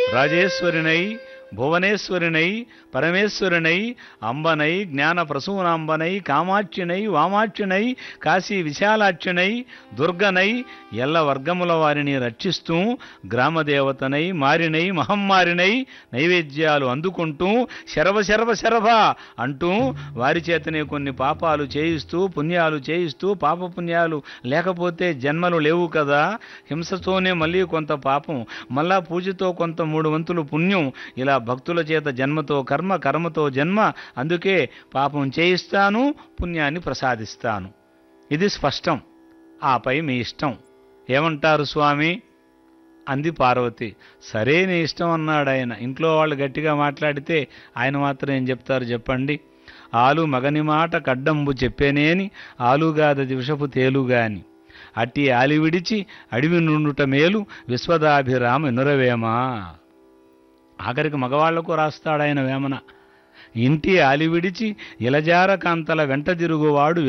రాజేశ్వరినై భువనేశ్వరినై పరమేశ్వరినై అంబనై జ్ఞాన ప్రసూనాంబనై కామాక్షినై వామాక్షినై కాశీ విశాలాక్షినై దుర్గనై ఎల్ల వర్గముల వారిని రక్షిస్తూ గ్రామదేవతనై మారినై మహమ్మారినై నైవేద్యాలు అందుకుంటూ శరభ శరభ శరభ అంటూ వారి చేతనే కొన్ని పాపాలు చేయిస్తూ పుణ్యాలు చేయిస్తూ పాపపుణ్యాలు లేకపోతే జన్మలు లేవు కదా హింసతోనే మళ్ళీ కొంత పాపం మళ్ళా పూజతో కొంత మూడు వంతులు పుణ్యం ఇలా భక్తుల చేత జన్మతో కర్మ కర్మతో జన్మ అందుకే పాపం చేయిస్తాను పుణ్యాన్ని ప్రసాదిస్తాను ఇది స్పష్టం ఆపై మీ ఇష్టం ఏమంటారు స్వామి అంది పార్వతి సరే నీ ఇష్టం అన్నాడు ఆయన ఇంట్లో వాళ్ళు గట్టిగా మాట్లాడితే ఆయన మాత్రం ఏం చెప్తారు చెప్పండి ఆలు మగని మాట కడ్డంబు చెప్పేనేని ఆలుగాదది విషపు తేలుగాని అట్టి ఆలి విడిచి అడవి నుండుట మేలు విశ్వదాభిరామ ఇనురవేమా ఆఖరికి మగవాళ్లకు రాస్తాడాయన వేమన ఇంటి ఆలి విడిచి ఇలజార కాంతల వెంట తిరుగువాడు